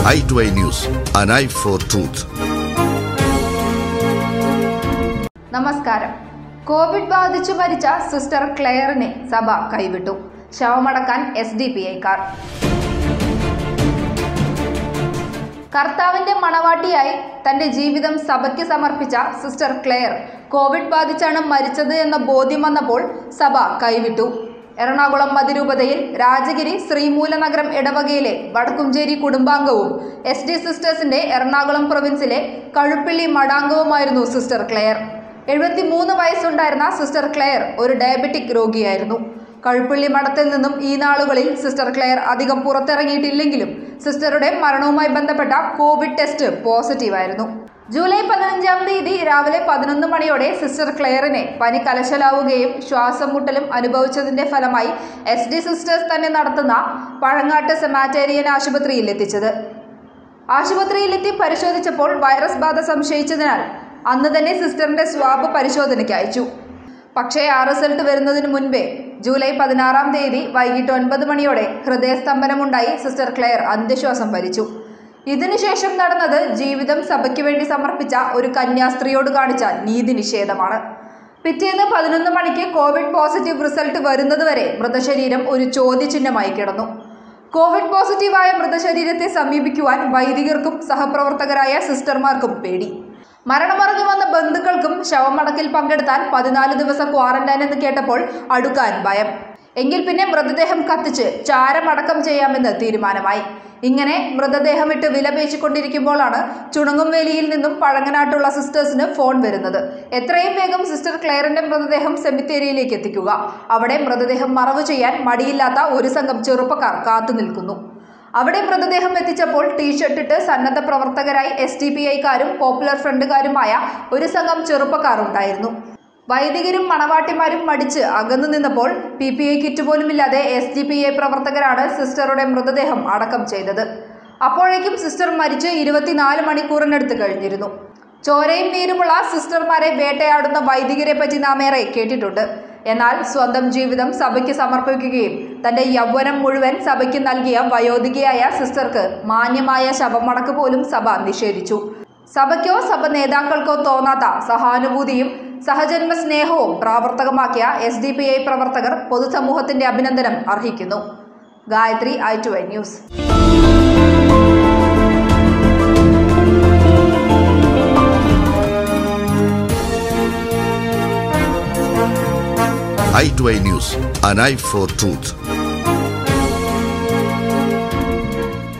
I to eye news an eye for truth. നമസ്കാരം covid ബാധിച്ചു മരിച്ച സിസ്റ്റർ ക്ലെയറിനെ സഭ കൈവിട്ടു ശവമടക്കാൻ എസ് ഡി പി ഐക്കാർ കർത്താവിന്റെ മണവാട്ടിയായി തന്റെ ജീവിതം സഭയ്ക്ക് സമർപ്പിച്ച സിസ്റ്റർ ക്ലെയർ കോവിഡ് ബാധിച്ചാണ് മരിച്ചത് എന്ന ബോധ്യം വന്നപ്പോൾ സഭ കൈവിട്ടു എറണാകുളം മതിരൂപതയിൽ രാജഗിരി ശ്രീമൂലനഗരം ഇടവകയിലെ വടക്കുംചേരി കുടുംബാംഗവും എസ് ഡി സിസ്റ്റേഴ്സിന്റെ എറണാകുളം പ്രൊവിൻസിലെ കഴുപ്പിള്ളി മടാംഗവുമായിരുന്നു സിസ്റ്റർ ക്ലെയർ എഴുപത്തിമൂന്ന് വയസ്സുണ്ടായിരുന്ന സിസ്റ്റർ ക്ലെയർ ഒരു ഡയബറ്റിക് രോഗിയായിരുന്നു കഴുപ്പള്ളി മഠത്തിൽ നിന്നും ഈ നാളുകളിൽ സിസ്റ്റർ ക്ലെയർ അധികം പുറത്തിറങ്ങിയിട്ടില്ലെങ്കിലും സിസ്റ്ററുടെ മരണവുമായി ബന്ധപ്പെട്ട കോവിഡ് ടെസ്റ്റ് പോസിറ്റീവായിരുന്നു ജൂലൈ പതിനഞ്ചാം തീയതി രാവിലെ പതിനൊന്ന് മണിയോടെ സിസ്റ്റർ ക്ലെയറിനെ പനി കലശലാവുകയും ശ്വാസം മുട്ടലും അനുഭവിച്ചതിന്റെ ഫലമായി എസ് ഡി സിസ്റ്റേഴ്സ് തന്നെ നടത്തുന്ന പഴങ്ങാട്ട് സെമാറ്റേറിയൻ ആശുപത്രിയിൽ എത്തിച്ചത് ആശുപത്രിയിലെത്തി പരിശോധിച്ചപ്പോൾ വൈറസ് ബാധ സംശയിച്ചതിനാൽ അന്ന് തന്നെ സിസ്റ്ററിന്റെ സ്വാബ് പരിശോധനയ്ക്ക് അയച്ചു പക്ഷേ ആ റിസൾട്ട് വരുന്നതിന് മുൻപേ ജൂലൈ പതിനാറാം തീയതി വൈകിട്ട് ഒൻപത് മണിയോടെ ഹൃദയസ്തംഭനമുണ്ടായി സിസ്റ്റർ ക്ലെയർ അന്ത്യശ്വാസം വലിച്ചു ഇതിനുശേഷം നടന്നത് ജീവിതം സഭയ്ക്ക് വേണ്ടി സമർപ്പിച്ച ഒരു കന്യാസ്ത്രീയോട് കാണിച്ച നീതി നിഷേധമാണ് പിറ്റേന്ന് പതിനൊന്ന് മണിക്ക് കോവിഡ് പോസിറ്റീവ് റിസൾട്ട് വരുന്നതുവരെ മൃതശരീരം ഒരു ചോദ്യചിഹ്നമായി കിടന്നു കോവിഡ് പോസിറ്റീവായ മൃതശരീരത്തെ സമീപിക്കുവാൻ വൈദികർക്കും സഹപ്രവർത്തകരായ സിസ്റ്റർമാർക്കും പേടി മരണമറിഞ്ഞു വന്ന ബന്ധുക്കൾക്കും ശവമടക്കിൽ പങ്കെടുത്താൻ പതിനാല് ദിവസം ക്വാറന്റൈൻ എന്ന് കേട്ടപ്പോൾ അടുക്കാൻ ഭയം എങ്കിൽ പിന്നെ മൃതദേഹം കത്തിച്ച് ചാരമടക്കം ചെയ്യാമെന്ന് തീരുമാനമായി ഇങ്ങനെ മൃതദേഹം ഇട്ട് വിലപേശിക്കൊണ്ടിരിക്കുമ്പോഴാണ് ചുണങ്ങുംവേലിയിൽ നിന്നും പഴങ്ങനാട്ടുള്ള സിസ്റ്റേഴ്സിന് ഫോൺ വരുന്നത് എത്രയും വേഗം സിസ്റ്റർ ക്ലെയറിന്റെ മൃതദേഹം സെമിത്തേരിയിലേക്ക് എത്തിക്കുക അവിടെ മൃതദേഹം മറവ് ചെയ്യാൻ മടിയില്ലാത്ത ഒരു സംഘം ചെറുപ്പക്കാർ കാത്തു നിൽക്കുന്നു അവിടെ മൃതദേഹം എത്തിച്ചപ്പോൾ ടീഷർട്ട് ഇട്ട് സന്നദ്ധ പ്രവർത്തകരായി എസ് ടി പി ഐക്കാരും പോപ്പുലർ ഫ്രണ്ടുകാരുമായ ഒരു സംഘം ചെറുപ്പക്കാർ ഉണ്ടായിരുന്നു വൈദികരും മണവാട്ടിമാരും മടിച്ച് അകന്നു നിന്നപ്പോൾ പി പി ഐ കിറ്റ് പോലുമില്ലാതെ എസ് ഡി പി ഐ പ്രവർത്തകരാണ് സിസ്റ്ററുടെ മൃതദേഹം അടക്കം ചെയ്തത് അപ്പോഴേക്കും സിസ്റ്റർ മരിച്ച് ഇരുപത്തിനാല് മണിക്കൂറിനടുത്ത് കഴിഞ്ഞിരുന്നു ചോരയും നീരുമുള്ള സിസ്റ്റർമാരെ വേട്ടയാടുന്ന വൈദികരെ പറ്റി നാം ഏറെ കേട്ടിട്ടുണ്ട് എന്നാൽ സ്വന്തം ജീവിതം സഭയ്ക്ക് സമർപ്പിക്കുകയും തന്റെ യൗവനം മുഴുവൻ സഭയ്ക്ക് നൽകിയ വയോധികയായ സിസ്റ്റർക്ക് മാന്യമായ ശവമടക്ക് പോലും സഭ നിഷേധിച്ചു സഭയ്ക്കോ സഭ നേതാക്കൾക്കോ തോന്നാത്ത സഹാനുഭൂതിയും സഹജന്മ സ്നേഹവും പ്രാവർത്തകമാക്കിയ എസ് ഡി പി ഐ പ്രവർത്തകർ പൊതുസമൂഹത്തിന്റെ അഭിനന്ദനം അർഹിക്കുന്നു Gayathri eye to eye news eye to eye news an eye for truth.